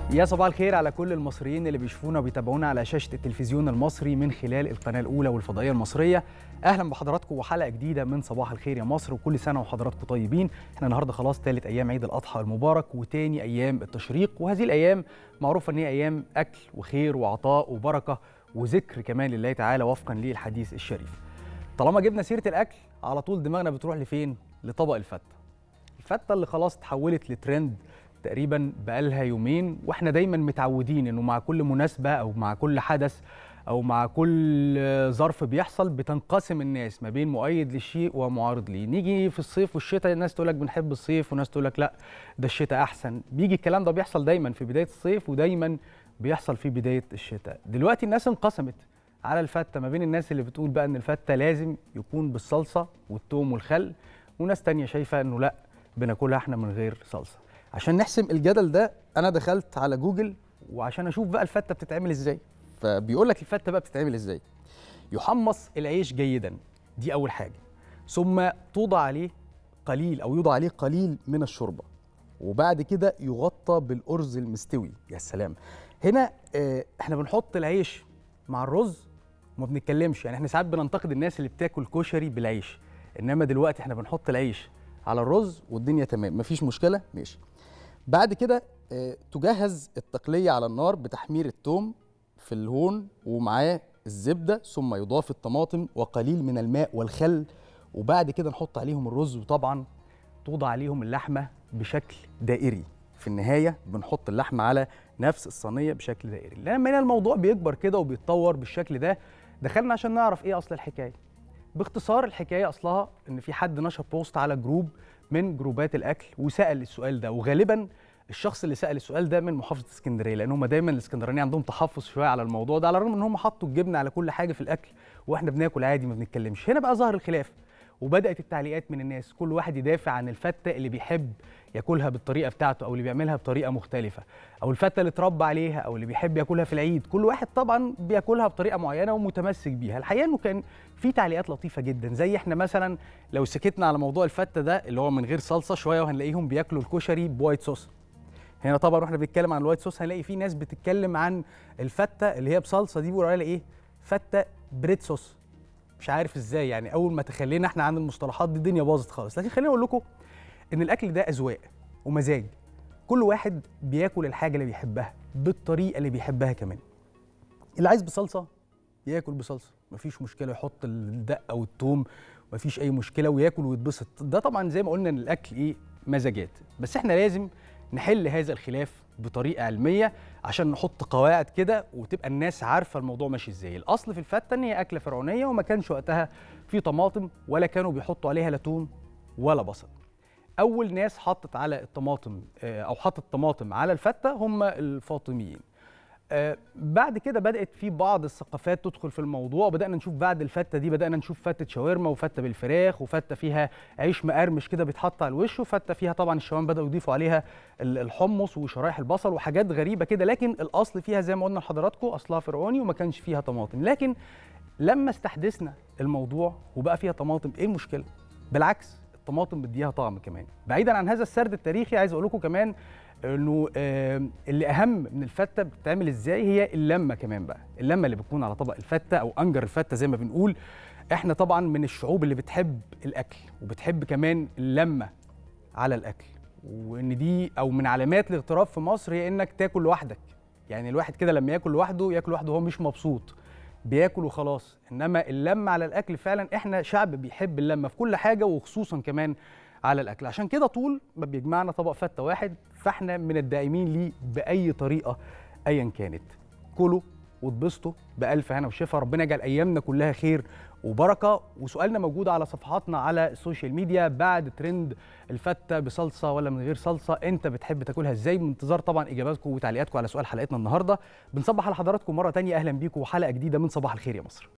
يا صباح الخير على كل المصريين اللي بيشوفونا وبيتابعونا على شاشة التلفزيون المصري من خلال القناة الأولى والفضائية المصرية أهلا بحضراتكم وحلقة جديدة من صباح الخير يا مصر وكل سنة وحضراتكم طيبين احنا النهاردة خلاص ثالث أيام عيد الأضحى المبارك وتاني أيام التشريق وهذه الأيام معروفة أن هي أيام أكل وخير وعطاء وبركة وذكر كمان لله تعالى وفقا للحديث الشريف طالما جبنا سيرة الأكل على طول دماغنا بتروح لفين؟ لطبق الفتة الفتة اللي خلاص اتحولت لترند تقريبا بقالها يومين واحنا دايما متعودين انه مع كل مناسبه او مع كل حدث او مع كل ظرف بيحصل بتنقسم الناس ما بين مؤيد للشيء ومعارض ليه نيجي في الصيف والشتاء الناس تقول لك بنحب الصيف وناس تقول لك لا ده الشتاء احسن بيجي الكلام ده بيحصل دايما في بدايه الصيف ودايما بيحصل في بدايه الشتاء دلوقتي الناس انقسمت على الفته ما بين الناس اللي بتقول بقى ان الفته لازم يكون بالصلصه والثوم والخل وناس تانية شايفه انه لا بناكلها احنا من غير صلصه عشان نحسم الجدل ده انا دخلت على جوجل وعشان اشوف بقى الفته بتتعمل ازاي فبيقول لك الفته بقى بتتعمل ازاي يحمص العيش جيدا دي اول حاجه ثم توضع عليه قليل او يوضع عليه قليل من الشوربه وبعد كده يغطى بالارز المستوي يا سلام هنا اه احنا بنحط العيش مع الرز وما بنتكلمش يعني احنا ساعات بننتقد الناس اللي بتاكل كشري بالعيش انما دلوقتي احنا بنحط العيش على الرز والدنيا تمام مفيش مشكله ماشي بعد كده آه، تجهز التقليه على النار بتحمير الثوم في الهون ومعاه الزبده ثم يضاف الطماطم وقليل من الماء والخل وبعد كده نحط عليهم الرز وطبعا توضع عليهم اللحمه بشكل دائري في النهايه بنحط اللحمه على نفس الصينيه بشكل دائري لما هنا الموضوع بيكبر كده وبيتطور بالشكل ده دخلنا عشان نعرف ايه اصل الحكايه باختصار الحكايه اصلها ان في حد نشر بوست على جروب من جروبات الاكل وسال السؤال ده وغالبا الشخص اللي سال السؤال ده من محافظه اسكندريه لان هم دايما الاسكندرانيه عندهم تحفظ شويه على الموضوع ده على الرغم ان هم حطوا الجبنه على كل حاجه في الاكل واحنا بناكل عادي ما بنتكلمش هنا بقى ظهر الخلاف وبدات التعليقات من الناس كل واحد يدافع عن الفته اللي بيحب ياكلها بالطريقه بتاعته او اللي بيعملها بطريقه مختلفه او الفته اللي اتربى عليها او اللي بيحب ياكلها في العيد كل واحد طبعا بياكلها بطريقه معينه ومتمسك بيها الحقيقه انه كان في تعليقات لطيفه جدا زي احنا مثلا لو سكتنا على موضوع الفته ده اللي هو من غير صلصه شويه وهنلاقيهم بياكلوا الكشري بوايت صوص هنا طبعا واحنا بنتكلم عن الوايت صوص هنلاقي في ناس بتتكلم عن الفته اللي هي بصلصه دي بيقولوا عليها ايه فته بريد صوص مش عارف ازاي يعني اول ما تخلينا احنا عن المصطلحات دي الدنيا باظت خالص لكن خليني اقول لكم ان الاكل ده اذواق ومزاج كل واحد بياكل الحاجه اللي بيحبها بالطريقه اللي بيحبها كمان اللي عايز بصلصه ياكل بصلصه مفيش مشكله يحط الدقه والثوم مفيش اي مشكله وياكل ويتبسط ده طبعا زي ما قلنا ان الاكل ايه مزاجات بس احنا لازم نحل هذا الخلاف بطريقه علميه عشان نحط قواعد كده وتبقى الناس عارفه الموضوع ماشي ازاي الاصل في الفته ان هي اكله فرعونيه وما كانش وقتها في طماطم ولا كانوا بيحطوا عليها لا توم ولا بصل اول ناس حطت على الطماطم او حطت طماطم على الفته هم الفاطميين آه بعد كده بدات في بعض الثقافات تدخل في الموضوع وبدانا نشوف بعد الفته دي بدانا نشوف فته شاورما وفته بالفراخ وفته فيها عيش مقرمش كده بيتحط على الوش وفته فيها طبعا الشوام بداوا يضيفوا عليها الحمص وشرايح البصل وحاجات غريبه كده لكن الاصل فيها زي ما قلنا لحضراتكم اصلها فرعوني وما كانش فيها طماطم لكن لما استحدثنا الموضوع وبقى فيها طماطم ايه المشكله بالعكس الطماطم بتديها طعم كمان بعيدا عن هذا السرد التاريخي عايز اقول لكم كمان انه اللي اهم من الفته بتتعمل ازاي هي اللمه كمان بقى اللمه اللي بتكون على طبق الفته او انجر الفته زي ما بنقول احنا طبعا من الشعوب اللي بتحب الاكل وبتحب كمان اللمه على الاكل وان دي او من علامات الاغتراب في مصر هي انك تاكل لوحدك يعني الواحد كده لما ياكل لوحده ياكل لوحده وهو مش مبسوط بياكل وخلاص انما اللمه على الاكل فعلا احنا شعب بيحب اللمه في كل حاجه وخصوصا كمان على الاكل عشان كده طول ما بيجمعنا طبق فته واحد فاحنا من الدائمين ليه باي طريقه ايا كانت كلوا واتبسطوا بالف هنا وشفا ربنا يجعل ايامنا كلها خير وبركه وسؤالنا موجود على صفحاتنا على السوشيال ميديا بعد ترند الفته بصلصه ولا من غير صلصه انت بتحب تاكلها ازاي بانتظار طبعا اجاباتكم وتعليقاتكم على سؤال حلقتنا النهارده بنصبح على حضراتكم مره تانية اهلا بيكم وحلقه جديده من صباح الخير يا مصر